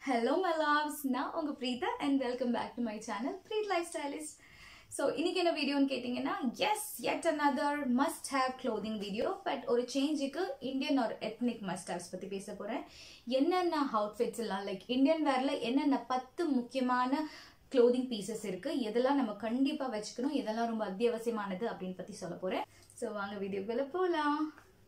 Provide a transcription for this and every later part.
hello my loves நான் உங்க Preetha and welcome back to my channel Preeth life stylist so இன்னைக்கு என்ன வீடியோன்னு கேட்டிங்கன்னா yes yet another must have clothing video but ஒரு சேஞ்சுக்கு இந்தியன் ஒரு எத்னிக் மஸ்ட் ஹேவ்ஸ் பற்றி பேச போகிறேன் என்னென்ன அவுட்ஃபிட்ஸ் எல்லாம் லைக் இந்தியன் வேர்ல என்னென்ன பத்து முக்கியமான க்ளோதிங் பீசஸ் இருக்கு எதெல்லாம் நம்ம கண்டிப்பாக வச்சுக்கணும் எதெல்லாம் ரொம்ப அத்தியாவசியமானது அப்படின்னு பற்றி சொல்ல போகிறேன் ஸோ வாங்க வீடியோக்குள்ள போகலாம்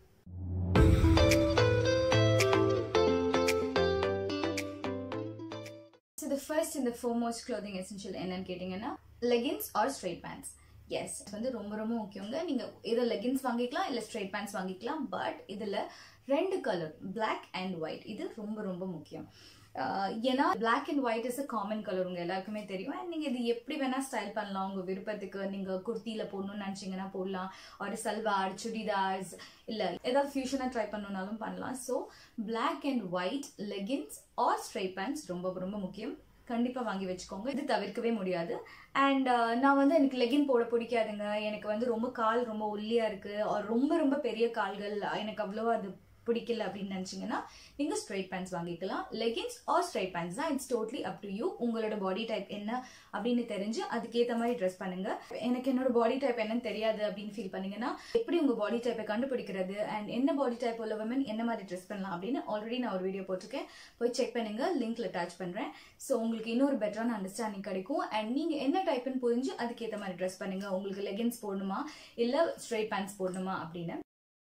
ஸோ த ஃபர்ஸ்ட் இந்த ஃபோர்மோஸ்ட் க்ளோதிங் எசென்ஷியல் என்னன்னு கேட்டிங்கன்னா leggings or straight pants is வந்து ரொம்ப ரொம்ப முக்கியங்க நீங்கள் இதை லெகின்ஸ் வாங்கிக்கலாம் இல்லை ஸ்ட்ரைட் பேண்ட்ஸ் வாங்கிக்கலாம் பட் இதில் ரெண்டு கலர் Black அண்ட் ஒயிட் இது ரொம்ப ரொம்ப முக்கியம் ஆஹ் ஏன்னா Black and white is a common colour உங்க எல்லாருக்குமே தெரியும் அண்ட் நீங்கள் இது எப்படி வேணால் ஸ்டைல் பண்ணலாம் உங்கள் விருப்பத்துக்கு நீங்கள் குர்த்தியில் போடணும்னு நினச்சிங்கன்னா போடலாம் ஒரு சல்வார் சுடிதார்ஸ் இல்லை ஏதாவது ஃபியூஷனாக ட்ரை பண்ணணும்னாலும் பண்ணலாம் so Black and white leggings or straight pants ரொம்ப ரொம்ப முக்கியம் கண்டிப்பாக வாங்கி வச்சுக்கோங்க இது தவிர்க்கவே முடியாது அண்ட் நான் வந்து எனக்கு லெகின் போட பிடிக்காதுங்க எனக்கு வந்து ரொம்ப கால் ரொம்ப ஒல்லியாக இருக்குது or ரொம்ப ரொம்ப பெரிய கால்கள் எனக்கு அவ்வளோவா அது பிடிக்கல அப்படின்னு நினச்சிங்கன்னா நீங்கள் ஸ்ட்ரைட் பேண்ட்ஸ் வாங்கிக்கலாம் லெகின்ஸ் ஆர் ஸ்ட்ரைட் பேண்ட்ஸ் தான் it's totally up to you உங்களோட பாடி டைப் என்ன அப்படின்னு தெரிஞ்சு அதுக்கேற்ற மாதிரி ட்ரெஸ் பண்ணுங்க எனக்கு என்னோட பாடி டைப் என்னன்னு தெரியாது அப்படின்னு ஃபீல் பண்ணீங்கன்னா எப்படி உங்கள் பாடி டைப்பை கண்டுபிடிக்கிறது அண்ட் என்ன பாடி டைப் உள்ள women என்ன மாதிரி ட்ரெஸ் பண்ணலாம் அப்படின்னு ஆல்ரெடி நான் ஒரு வீடியோ போட்டிருக்கேன் போய் செக் பண்ணுங்க லிங்க்ல அட்டாச் பண்றேன் ஸோ உங்களுக்கு இன்னொரு பெட்டரான அண்டர்ஸ்டாண்டிங் கிடைக்கும் அண்ட் நீங்க என்ன டைப்னு புரிஞ்சு அதுக்கேற்ற மாதிரி ட்ரெஸ் பண்ணுங்க உங்களுக்கு லெகின்ஸ் போடணுமா இல்ல ஸ்ட்ரைட் பேண்ட்ஸ் போடணுமா அப்படின்னு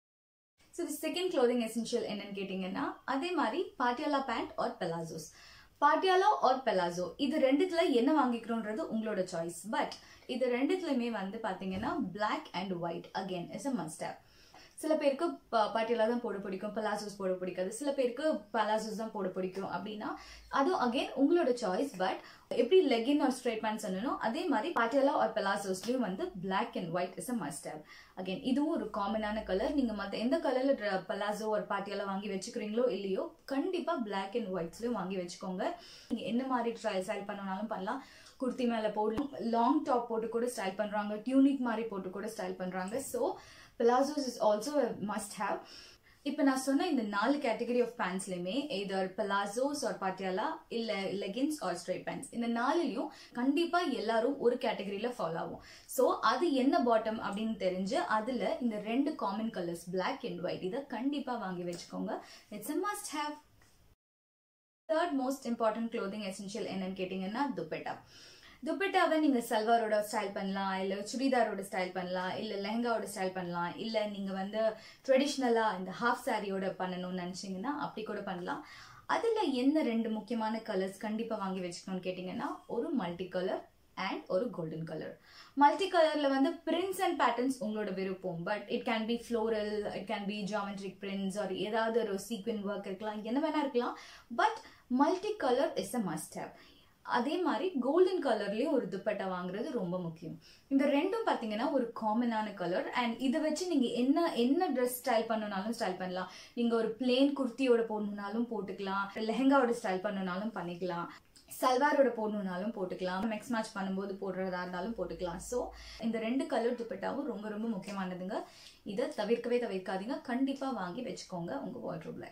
so the second clothing essential என்னன்னு கேட்டிங்கன்னா அதே மாதிரி Patiala pant or palazzos Patiala or palazzo இது ரெண்டுத்துல என்ன வாங்கிக்கிறோன்றது உங்களோட சாய்ஸ் பட் இது ரெண்டுத்துலயுமே வந்து பாத்தீங்கன்னா Black and white again is a must have சில பேருக்கு ப- பாட்டியாலா தான் போட பிடிக்கும் பலாசோஸ் போட பிடிக்காது சில பேருக்கு பலாசோஸ் தான் போட பிடிக்கும் அப்படின்னா அதுவும் அகைன் உங்களோட சாய்ஸ் பட் எப்படி லெகின் ஆர் ஸ்ட்ரைட் பேண்ட் சொன்னனோ அதே மாதிரி பாட்டியாலா ஆர் பலாசோஸ்லயும் வந்து Black and white is a must have again இதுவும் ஒரு காமனான கலர் நீங்க மத்த எந்த கலர்ல பலாசோ ஒரு பாட்டியாலா வாங்கி வச்சுக்கிறீங்களோ இல்லையோ கண்டிப்பா Black அண்ட் ஒயிட்ஸ்லயும் வாங்கி வச்சுக்கோங்க நீங்க என்ன மாதிரி ட்ரை ஸ்டைல் பண்ணனாலும் பண்ணலாம் குர்த்தி மேல போடலாம் லாங் டாப் போட்டு கூட ஸ்டைல் பண்றாங்க டியூனிக் மாதிரி போட்டு கூட ஸ்டைல் பண்றாங்க so palazzos is also must have இப்போ நான் சொன்ன இந்த நாலு கேட்டகரி ஆஃப் பேண்ட்ஸ்லையுமே எதர் பலாசோஸ் ஆர் பாட்டியாலா இல்ல லெகின்ஸ் ஆர் ஸ்ட்ரைட் பேண்ட்ஸ் இந்த நாலுலயும் கண்டிப்பா எல்லாரும் ஒரு கேட்டகரியில ஃபாலோ ஆகும் ஸோ அது என்ன பாட்டம் அப்படின்னு தெரிஞ்சு அதுல இந்த ரெண்டு common colours Black and white இதை கண்டிப்பா வாங்கி வச்சுக்கோங்க it's a must have third most important clothing essential என்னன்னு கேட்டிங்கன்னா துப்பட்டா துப்பட்டாவை நீங்க சல்வாரோட ஸ்டைல் பண்ணலாம் இல்ல சுடிதாரோட ஸ்டைல் பண்ணலாம் இல்ல லெஹங்காவோட ஸ்டைல் பண்ணலாம் இல்ல நீங்க வந்து ட்ரெடிஷ்னலா இந்த ஹாஃப் சாரியோட பண்ணணும்னு நினைச்சீங்கன்னா அப்படி கூட பண்ணலாம் அதுல என்ன ரெண்டு முக்கியமான கலர்ஸ் கண்டிப்பா வாங்கி வச்சுக்கணும்னு கேட்டிங்கன்னா ஒரு மல்டி கலர் அண்ட் ஒரு கோல்டன் கலர் மல்டி கலர்ல வந்து பிரிண்ட்ஸ் அண்ட் பேட்டர்ன்ஸ் உங்களோட விருப்பம் but it can be floral it can be geometric prints or ஏதாவது ஒரு சீக்வன் ஒர்க் இருக்கலாம் என்ன வேணா இருக்கலாம் but multi colour is a must have அதே மாதிரி கோல்டன் கலர்லயும் ஒரு துப்பட்டா வாங்குறது ரொம்ப முக்கியம் இந்த ரெண்டும் பாத்தீங்கன்னா ஒரு காமனான கலர் அண்ட் இதை வச்சு நீங்க என்ன என்ன ட்ரெஸ் ஸ்டைல் பண்ணனாலும் ஸ்டைல் பண்ணலாம் நீங்க ஒரு பிளேன் குர்த்தியோட போடணும்னாலும் போட்டுக்கலாம் லெஹங்காவோட ஸ்டைல் பண்ணனாலும் பண்ணிக்கலாம் சல்வாரோட போடணும்னாலும் போட்டுக்கலாம் மிக்ஸ் மேட்ச் பண்ணும்போது போடுறதா இருந்தாலும் போட்டுக்கலாம் ஸோ இந்த ரெண்டு கலர் துப்பட்டாவும் ரொம்ப ரொம்ப முக்கியமானதுங்க இதை தவிர்க்கவே தவிர்க்காதீங்க கண்டிப்பா வாங்கி வச்சுக்கோங்க உங்க வார்ட்ரோப்ல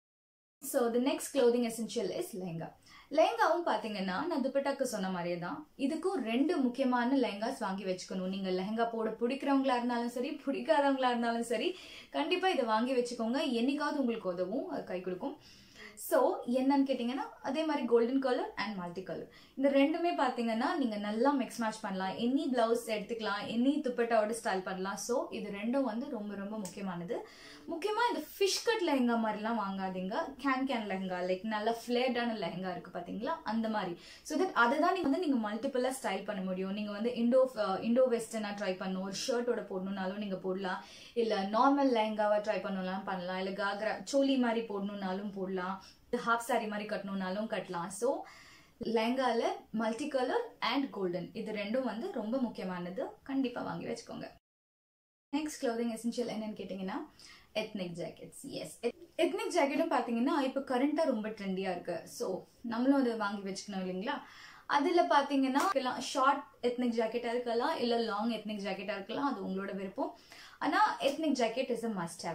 so the next clothing essential is lehenga லெஹங்காவும் பார்த்தீங்கன்னா நான் துப்பட்டாக்கு சொன்ன மாதிரியே தான் இதுக்கும் ரெண்டு முக்கியமான லெஹங்காஸ் வாங்கி வச்சுக்கணும் நீங்கள் லெஹங்கா போட பிடிக்கிறவங்களா இருந்தாலும் சரி பிடிக்காதவங்களா இருந்தாலும் சரி கண்டிப்பாக இதை வாங்கி வச்சுக்கோங்க என்னைக்காவது உங்களுக்கு உதவும் அது கை கொடுக்கும் ஸோ என்னன்னு கேட்டிங்கன்னா அதே மாதிரி golden colour and multi colour இந்த ரெண்டுமே பார்த்தீங்கன்னா நீங்கள் நல்லா மிக்ஸ் மேட்ச் பண்ணலாம் எனி பிளவுஸ் எடுத்துக்கலாம் எனி துப்பட்டாவோட ஸ்டைல் பண்ணலாம் ஸோ இது ரெண்டும் வந்து ரொம்ப ரொம்ப முக்கியமானது முக்கியமாக இந்த ஃபிஷ் கட் லெஹங்கா மாதிரிலாம் வாங்காதீங்க கேன் கேன் லெஹங்கா லைக் நல்ல ஃப்ளேர்டான லெஹங்கா இருக்குது பார்த்தீங்களா அந்த மாதிரி ஸோ தட் அதை தான் நீங்கள் வந்து நீங்கள் மல்டிபிளாக ஸ்டைல் பண்ண முடியும் நீங்கள் வந்து இண்டோ இண்டோ வெஸ்டர்னாக ட்ரை பண்ணணும் ஒரு ஷர்ட்டோட போடணுன்னாலும் நீங்கள் போடலாம் இல்லை நார்மல் லெஹங்காவை ட்ரை பண்ணலாம் பண்ணலாம் இல்லை காக்ரா சோலி மாதிரி போடணுன்னாலும் போடலாம் ஹாஃப் சாரி மாதிரி கட்டணும்னாலும் கட்டலாம் ஸோ லெஹங்கால மல்டி கலர் அண்ட் கோல்டன் இது ரெண்டும் வந்து ரொம்ப முக்கியமானது கண்டிப்பாக வாங்கி வச்சுக்கோங்க நெக்ஸ்ட் க்ளோதிங் எசென்ஷியல் என்னன்னு கேட்டிங்கன்னா எத்னிக் ஜாக்கெட்ஸ் எஸ் எத்னிக் ஜாக்கெட்டும் பார்த்தீங்கன்னா இப்போ கரண்ட்டாக ரொம்ப ட்ரெண்டியாக இருக்கு ஸோ நம்மளும் அதை வாங்கி வச்சுக்கணும் இல்லைங்களா அதில் பார்த்தீங்கன்னா ஷார்ட் எத்னிக் ஜாக்கெட்டாக இருக்கலாம் இல்லை லாங் எத்னிக் ஜாக்கெட்டாக இருக்கலாம் அது உங்களோட விருப்பம் ஆனால் ethnic jacket is a must have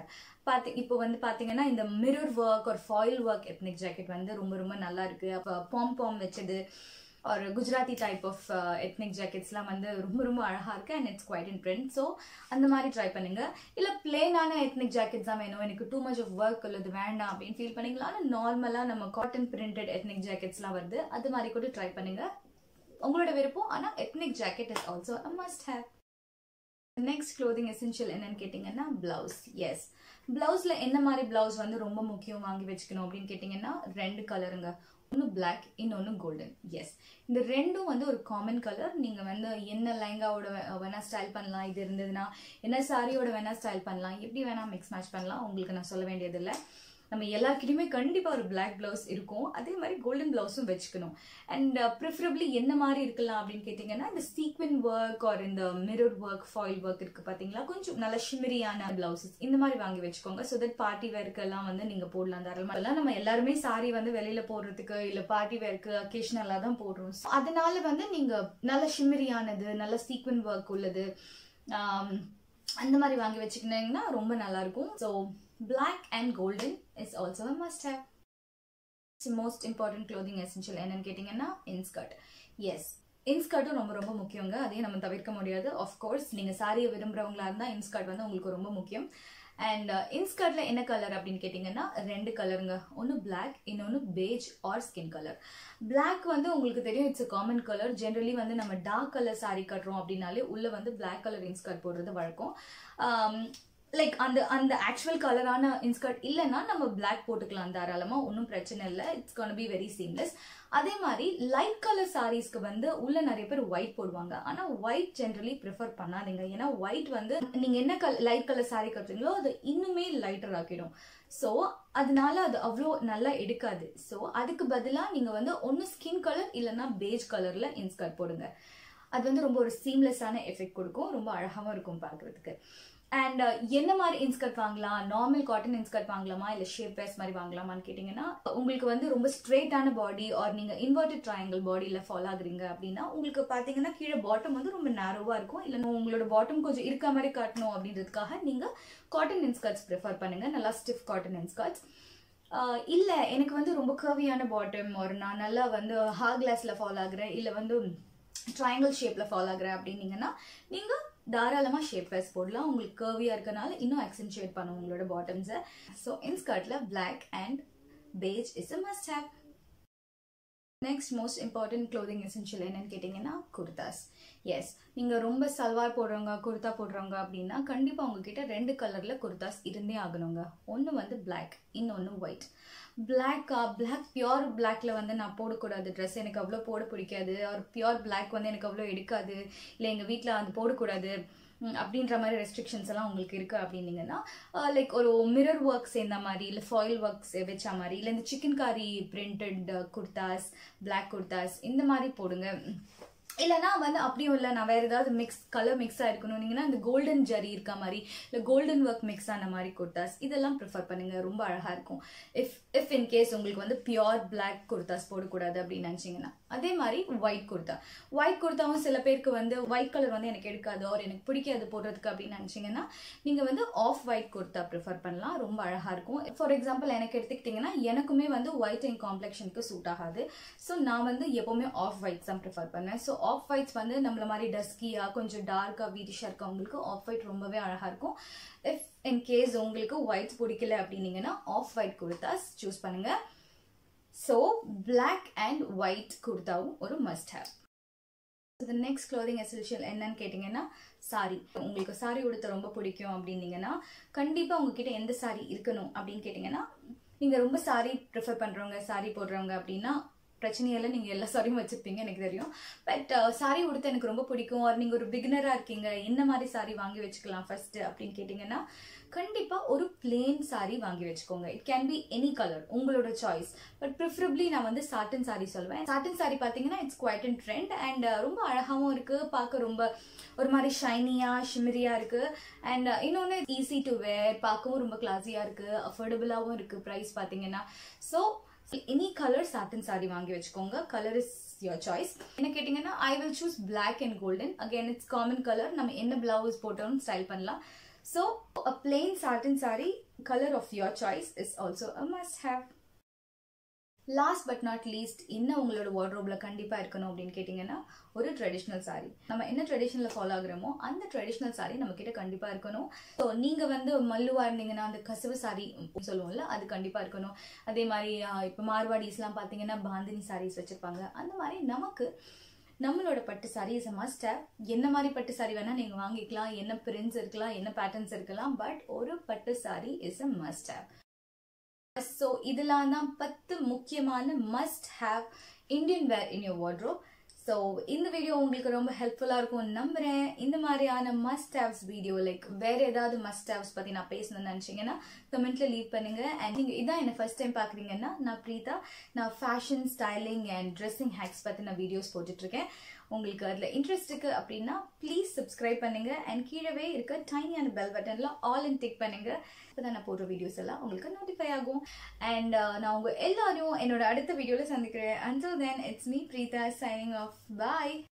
பாத்தி இப்போ வந்து பாத்தீங்கன்னா இந்த மிரர் ஒர்க் ஒரு ஃபாயில் ஒர்க் எத்னிக் ஜாக்கெட் வந்து ரொம்ப ரொம்ப நல்லா இருக்கு அப்போ பாம் பாம் வச்சது ஒரு குஜராத்தி டைப் ஆஃப் எத்னிக் ஜாக்கெட்ஸ்லாம் வந்து ரொம்ப ரொம்ப அழகா இருக்கு and it's quite in trend so அந்த மாதிரி ட்ரை பண்ணுங்க இல்ல பிளேனான எத்னிக் ஜாக்கெட்ஸ் தான் வேணும் எனக்கு டூ மச் ஆஃப் ஒர்க் உள்ளது வேண்டாம் அப்படின்னு ஃபீல் பண்ணீங்களா ஆனால் நார்மலா நம்ம காட்டன் பிரிண்டட் எத்னிக் ஜாக்கெட்ஸ்லாம் வருது அது மாதிரி கூட ட்ரை பண்ணுங்க உங்களோட விருப்பம் ஆனா ethnic jacket is also a must have next clothing essential என்னன்னு கேட்டிங்கன்னா பிளவுஸ் எஸ் பிளவுஸ்ல என்ன மாதிரி பிளவுஸ் வந்து ரொம்ப முக்கியம் வாங்கி வச்சுக்கணும் அப்படின்னு கேட்டிங்கன்னா ரெண்டு கலருங்க ஒன்று பிளாக் இன்னொன்று கோல்டன் எஸ் இந்த ரெண்டும் வந்து ஒரு காமன் கலர் நீங்கள் வந்து என்ன லெஹங்காவோட வேணா ஸ்டைல் பண்ணலாம் இது இருந்ததுன்னா என்ன சாரியோட வேணா ஸ்டைல் பண்ணலாம் எப்படி வேணா மிக்ஸ் மேட்ச் பண்ணலாம் உங்களுக்கு நான் சொல்ல வேண்டியதில்லை நம்ம எல்லாருக்கிட்டையுமே கண்டிப்பாக ஒரு பிளாக் பிளவுஸ் இருக்கும் அதே மாதிரி கோல்டன் பிளவுஸும் வச்சுக்கணும் அண்ட் ப்ரிஃபரபிளி என்ன மாதிரி இருக்கலாம் அப்படின்னு கேட்டிங்கன்னா இந்த சீக்வன் ஒர்க் ஆர் இந்த மிரர் ஒர்க் ஃபாயில் ஒர்க் இருக்கு பார்த்தீங்களா கொஞ்சம் நல்ல ஷிமரியான பிளவுசஸ் இந்த மாதிரி வாங்கி வச்சுக்கோங்க ஸோ தட் பார்ட்டி வேர்க்கெல்லாம் வந்து நீங்கள் போடலாம் தாராளமாக எல்லாம் நம்ம எல்லாருமே சாரி வந்து வெளியில போடுறதுக்கு இல்லை பார்ட்டி வேர்க்கு அக்கேஷனலாக தான் போடுறோம் So, அதனால வந்து நீங்கள் நல்ல ஷிமரியானது நல்ல சீக்வன் ஒர்க் உள்ளது ஆம், அந்த மாதிரி வாங்கி வச்சுக்கினீங்கன்னா ரொம்ப நல்லா இருக்கும் so black and golden is also a must have most important clothing essential என்னன்னு கேட்டிங்கன்னா இன்ஸ்கர்ட் எஸ் இன்ஸ்கர்ட்டும் ரொம்ப ரொம்ப முக்கியங்க அதையும் நம்ம தவிர்க்க முடியாது ஆஃப்கோர்ஸ் நீங்கள் சாரியை விரும்புகிறவங்களா இருந்தால் இன்ஸ்கர்ட் வந்து உங்களுக்கு ரொம்ப முக்கியம் அண்ட் இன்ஸ்கர்ட்ல என்ன கலர் அப்படின்னு கேட்டிங்கன்னா ரெண்டு கலருங்க ஒன்று பிளாக் இன்னொன்று beige or skin colour Black வந்து உங்களுக்கு தெரியும் it's a common colour generally வந்து நம்ம டார்க் கலர் saree கட்டுறோம் அப்படின்னாலே உள்ள வந்து Black கலர் இன்ஸ்கர்ட் போடுறது வழக்கம் லைக் அந்த அந்த ஆக்சுவல் கலரான இன்ஸ்கர்ட் இல்லைன்னா நம்ம Black போட்டுக்கலாம் தாராளமாக ஒன்றும் பிரச்சனை இல்லை it's can be very seamless அதே மாதிரி லைட் கலர் சாரீஸ்க்கு வந்து உள்ள நிறைய பேர் ஒயிட் போடுவாங்க ஆனா ஒயிட் ஜென்ரலி ப்ரிஃபர் பண்ணாதீங்க ஏன்னா ஒயிட் வந்து நீங்க என்ன கல் லைட் கலர் சாரீ கட்டுறீங்களோ அது இன்னுமே லைட்டர் ஆக்கிடும் ஸோ அதனால அது அவ்வளோ நல்லா எடுக்காது ஸோ அதுக்கு பதிலாக நீங்க வந்து ஒன்று ஸ்கின் கலர் இல்லைன்னா பேஜ் கலர்ல இன்ஸ்கர்ட் போடுங்க அது வந்து ரொம்ப ஒரு சீம்லெஸ்ஸான எஃபெக்ட் கொடுக்கும் ரொம்ப அழகாவும் இருக்கும் பார்க்கறதுக்கு அண்ட் என்ன மாதிரி இன்ஸ்கர்ட் வாங்கலாம் நார்மல் காட்டன் இன்ஸ்கர்ட் வாங்கலாமா இல்லை ஷேப் வேஸ் மாதிரி வாங்கலாமான்னு கேட்டிங்கன்னா உங்களுக்கு வந்து ரொம்ப ஸ்ட்ரெயிட்டான பாடி ஆர் நீங்கள் இன்வெர்டட் ட்ரையாங்கிள் பாடியில் ஃபாலோ ஆகுறீங்க அப்படின்னா உங்களுக்கு பார்த்தீங்கன்னா கீழே பாட்டம் வந்து ரொம்ப நேரோவாக இருக்கும் இல்லை உங்களோட பாட்டம் கொஞ்சம் இருக்க மாதிரி காட்டணும் அப்படின்றதுக்காக நீங்கள் காட்டன் இன்ஸ்கர்ட்ஸ் ப்ரிஃபர் பண்ணுங்கள் நல்லா ஸ்டிஃப் காட்டன் இன்ஸ்கர்ட்ஸ் இல்லை எனக்கு வந்து ரொம்ப கர்வியான பாட்டம் ஒரு நான் நல்லா வந்து ஹார் கிளாஸில் ஃபாலோ ஆகுறேன் இல்லை வந்து ட்ரையாங்கிள் ஷேப்பில் ஃபாலோ ஆகுறேன் அப்படின்னீங்கன்னா நீங்கள் தாராளமாக ஷேப் வைஸ் போடலாம் உங்களுக்கு கர்வியாக இருக்கனால இன்னும் அக்சென்ச்சுவேட் பண்ணும் உங்களோட பாட்டம்ஸை ஸோ இன்ஸ்கர்ட்டில் black and beige is a must have next most important clothing essential என்னன்னு கேட்டிங்கன்னா குர்தாஸ் எஸ் நீங்கள் ரொம்ப சல்வார் போடுறவங்க குர்தா போடுறவங்க அப்படின்னா கண்டிப்பாக உங்ககிட்ட ரெண்டு கலரில் குர்தாஸ் இருந்தே ஆகணுங்க ஒன்று வந்து பிளாக் இன்னொன்று ஒயிட் பிளாக்கா பிளாக் பியோர் பிளாக்ல வந்து நான் போடக்கூடாது ட்ரெஸ் எனக்கு அவ்வளோ போட பிடிக்காது ஒரு பியோர் பிளாக் வந்து எனக்கு அவ்வளோ எடுக்காது இல்லை எங்கள் வீட்டில் அது போடக்கூடாது ம், அப்படின்ற மாதிரி ரெஸ்ட்ரிக்ஷன்ஸ் எல்லாம் உங்களுக்கு இருக்கு அப்படின்னீங்கன்னா லைக் ஒரு மிரர் ஒர்க் சேர்ந்த மாதிரி இல்லை ஃபாயில் ஒர்க்ஸ் வச்ச மாதிரி இல்லை இந்த சிக்கன் காரி பிரிண்டட் குர்தாஸ் பிளாக் குர்தாஸ் இந்த மாதிரி போடுங்க இல்லைனா வந்து அப்படியும் இல்லை நான் வேற ஏதாவது மிக்ஸ் கலர் மிக்ஸ் ஆயிருக்கணும்னீங்கன்னா இந்த கோல்டன் ஜரி இருக்க மாதிரி இல்லை கோல்டன் ஒர்க் மிக்ஸ் ஆன மாதிரி குர்தாஸ் இதெல்லாம் ப்ரிஃபர் பண்ணுங்க ரொம்ப அழகா இருக்கும் இஃப் இஃப் இன் கேஸ் உங்களுக்கு வந்து பியோர் பிளாக் குர்தாஸ் போடக்கூடாது அப்படின்னு நினச்சிங்கன்னா அதே மாதிரி ஒயிட் குர்தா ஒயிட் குர்தாவும் சில பேருக்கு வந்து ஒயிட் கலர் வந்து எனக்கு எடுக்காது ஒரு எனக்கு பிடிக்காது போடுறதுக்கு அப்படின்னு நினச்சிங்கன்னா நீங்கள் வந்து ஆஃப் ஒயிட் குர்தா ப்ரிஃபர் பண்ணலாம் ரொம்ப அழகாக இருக்கும் ஃபார் எக்ஸாம்பிள் எனக்கு எடுத்துக்கிட்டிங்கன்னா எனக்குமே வந்து ஒயிட் அண்ட் காம்ப்ளெக்ஷனுக்கு சூட் ஆகாது ஸோ நான் வந்து எப்போவுமே ஆஃப் ஒயிட்ஸ் தான் ப்ரிஃபர் பண்ணேன் ஸோ ஆஃப் ஒயிட்ஸ் வந்து நம்மள மாதிரி டஸ்கியாக கொஞ்சம் டார்க்காக வீட்டிஷாக இருக்கவங்களுக்கு ஆஃப் ஒயிட் ரொம்பவே அழகாக இருக்கும் இஃப் இன் கேஸ் உங்களுக்கு ஒயிட்ஸ் பிடிக்கல அப்படின்னீங்கன்னா ஆஃப் ஒயிட் குர்தாஸ் சூஸ் பண்ணுங்க ஸோ பிளாக் அண்ட் ஒயிட் குர்தாவும் ஒரு must have the next clothing essential என்னன்னு கேட்டிங்கன்னா சாரி உங்களுக்கு சாரி உடுத்த ரொம்ப பிடிக்கும் அப்படின்னீங்கன்னா கண்டிப்பாக உங்ககிட்ட எந்த சாரி இருக்கணும் அப்படின்னு கேட்டிங்கன்னா நீங்கள் ரொம்ப சாரி ப்ரிஃபர் பண்ணுறவங்க சாரி போடுறவங்க அப்படின்னா பிரச்சனையெல்லாம் நீங்கள் எல்லா சாரியும் வச்சுருப்பீங்க எனக்கு தெரியும் பட் சாரி உடுத்த எனக்கு ரொம்ப பிடிக்கும் ஒரு நீங்கள் ஒரு பிகினராக இருக்கீங்க என்ன மாதிரி சாரி வாங்கி வச்சுக்கலாம் ஃபர்ஸ்ட் அப்படின்னு கேட்டிங்கன்னா கண்டிப்பாக ஒரு பிளேன் சாரி வாங்கி வச்சுக்கோங்க it can be any colour உங்களோட சாய்ஸ் பட் ப்ரிஃபரபிளி நான் வந்து சாட்டன் சாரி சொல்லுவேன் சாட்டன் சாரி பார்த்தீங்கன்னா it's quite and trend and ரொம்ப அழகாகவும் இருக்குது பார்க்க ரொம்ப ஒரு மாதிரி ஷைனியாக ஷிமரியாக இருக்குது அண்ட் இன்னொன்று ஈஸி டு வேர் பார்க்கவும் ரொம்ப கிளாஸியாக இருக்குது அஃபோர்டபுளாகவும் இருக்குது ப்ரைஸ் பார்த்தீங்கன்னா so any colour satin sari வாங்கி வச்சுக்கோங்க கலர் இஸ் யோர் சாய்ஸ் என்ன கேட்டிங்கன்னா I will choose black and golden again it's common colour நம்ம என்ன பிளவுஸ் போட்டாலும் ஸ்டைல் பண்ணலாம் so a plain satin sari colour of your choice is also a must have last but not least இன்னும் உங்களோட வார்ட்ரோப்ல கண்டிப்பா இருக்கணும் அப்படின்னு கேட்டிங்கன்னா ஒரு ட்ரெடிஷ்னல் சாரி நம்ம என்ன ட்ரெடிஷனில் ஃபாலோ ஆகுறோமோ அந்த ட்ரெடிஷ்னல் சாரி நம்ம கிட்ட கண்டிப்பா இருக்கணும் ஸோ நீங்க வந்து மல்லுவா இருந்தீங்கன்னா அந்த கசவு சாரி சொல்லுவோம்ல அது கண்டிப்பா இருக்கணும் அதே மாதிரி இப்போ மார்வாடிஸ்லாம் பார்த்தீங்கன்னா பாந்தினி சாரீஸ் வச்சிருப்பாங்க அந்த மாதிரி நமக்கு நம்மளோட பட்டு sari is a must have என்ன மாதிரி பட்டு சாரி வேணா நீங்க வாங்கிக்கலாம் என்ன பிரிண்ட்ஸ் இருக்கலாம் என்ன பேட்டர்ன்ஸ் இருக்கலாம் பட் ஒரு பட்டு sari is a must have so இதெல்லாம் தான் பத்து முக்கியமான must have Indian wear in your wardrobe so இந்த வீடியோ உங்களுக்கு ரொம்ப ஹெல்ப்ஃபுல்லாக இருக்கும் நம்புறேன் இந்த மாதிரியான மஸ்ட் ஹேவ்ஸ் வீடியோ லைக் வேற ஏதாவது மஸ்ட் ஹேவ்ஸ் பற்றி நான் பேசணும்னு நினச்சிங்கன்னா கமெண்ட்ல லீவ் பண்ணுங்க அண்ட் நீங்கள் இதான் என்ன ஃபர்ஸ்ட் டைம் பார்க்குறீங்கன்னா நான் பிரீதா நான் fashion styling and dressing hacks பற்றி நான் வீடியோஸ் போட்டுட்ருக்கேன் உங்களுக்கு அதில் இன்ட்ரெஸ்ட் இருக்கு அப்படின்னா ப்ளீஸ் சப்ஸ்கிரைப் பண்ணுங்க அண்ட் கீழவே இருக்க டைனியான பெல் பட்டன்ல ஆல் இன் டிக் பண்ணுங்க இப்போதான் நான் போடுற வீடியோஸ் எல்லாம் உங்களுக்கு நோட்டிஃபை ஆகும் அண்ட் நான் உங்க எல்லாரும் என்னோட அடுத்த வீடியோல சந்திக்கிறேன் until then it's me Preetha signing off bye